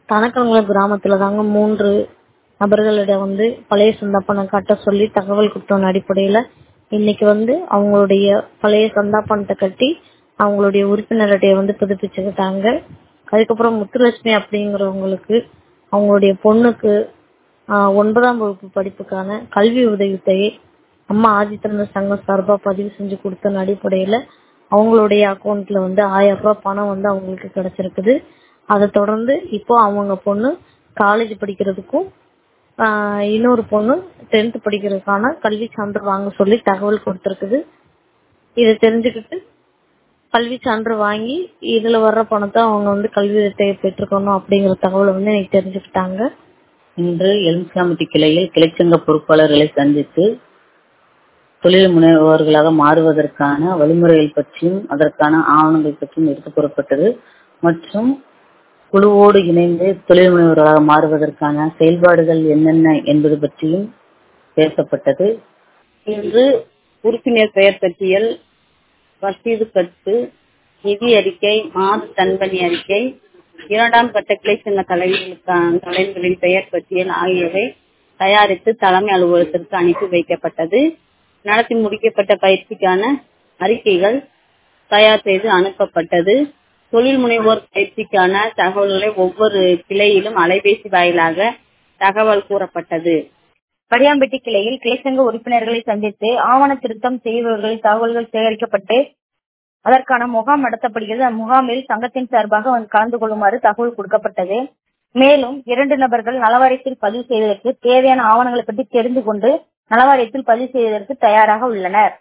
தனக்கங்குளம் கிராமத்துல தாங்க மூன்று நபர்களிடம் வந்து பழைய சந்தா பணம் கட்ட சொல்லி தகவல் கொடுத்தோம் அடிப்படையில இன்னைக்கு வந்து அவங்களுடைய பழைய சந்தா பணத்தை கட்டி அவங்களுடைய உறுப்பினர் அட்டையை வந்து புதுப்பிச்சுக்கிட்டாங்க அதுக்கப்புறம் முத்துலட்சுமி அப்படிங்கிறவங்களுக்கு அவங்களுடைய பொண்ணுக்கு ஆஹ், ஒன்பதாம் வகுப்பு படிப்புக்கான கல்வி உதவித்தொகை அம்மா ஆதித்தமிழர் சங்கம் சார்பா பதிவு செஞ்சு கொடுத்த அடிப்படையில அவங்களுடைய அக்கௌண்ட்ல வந்து ஆயிரம் ரூபாய் பணம் வந்து அவங்களுக்கு கிடைச்சிருக்குது அதை தொடர்ந்து இப்போ அவங்க பொண்ணு காலேஜ் படிக்கிறதுக்கும் ஆஹ், இன்னொரு பொண்ணு டென்த் படிக்கிறதுக்கான கல்வி சான்று வாங்க சொல்லி தகவல் கொடுத்திருக்குது இதை தெரிஞ்சுக்கிட்டு கல்வி சான்று வாங்கி இதுல வர்ற பணத்தை அவங்க வந்து கல்வி உதவித்தொகை பெற்றுக்கணும் அப்படிங்கிற தகவலை வந்து எனக்கு தெரிஞ்சுக்கிட்டாங்க இன்று எலுமிச்சாம்பட்டி கிளையில் கிளைச்சங்க பொறுப்பாளர்களை சந்தித்து தொழில் முனைவோர்களாக மாறுவதற்கான வழிமுறைகள் பற்றியும் அதற்கான ஆவணங்கள் பற்றியும் எடுத்துக் கூறப்பட்டது மற்றும் குழுவோடு இணைந்து தொழில் முனைவோர்களாக மாறுவதற்கான செயல்பாடுகள் என்னென்ன என்பது பற்றியும் பேசப்பட்டது இன்று உறுப்பினர் பெயர் பட்டியல் ரசீது கட்டு நிதி அறிக்கை மாத தன்பணி அறிக்கை இரண்டாம் கட்ட கிளைச்சங்க தலைவர்களுக்கான தலைவர்களின் பெயர் பட்டியல் ஆகியவை தயாரித்து தலைமை அலுவலகத்திற்கு அனுப்பி வைக்கப்பட்டது நடத்தி முடிக்கப்பட்ட பயிற்சிக்கான அறிக்கைகள் தயார் செய்து அனுப்பப்பட்டது தொழில் முனைவோர் பயிற்சிக்கான தகவல்களை ஒவ்வொரு கிளையிலும் அலைபேசி வாயிலாக தகவல் கூறப்பட்டது கடியாம்பட்டி கிளையில் கிளைச்சங்க உறுப்பினர்களை சந்தித்து ஆவண திருத்தம் செய்பவர்களின் தகவல்கள் சேகரிக்கப்பட்டு அதற்கான முகாம் நடத்தப்படுகிறது அம்முகாமில் சங்கத்தின் சார்பாக வந்து கலந்து கொள்ளுமாறு தகவல் கொடுக்கப்பட்டது மேலும் இரண்டு நபர்கள் நலவாரியத்தில் பதிவு செய்வதற்கு தேவையான ஆவணங்களை பற்றி தெரிந்து கொண்டு நலவாரியத்தில் பதிவு செய்வதற்கு தயாராக உள்ளனர்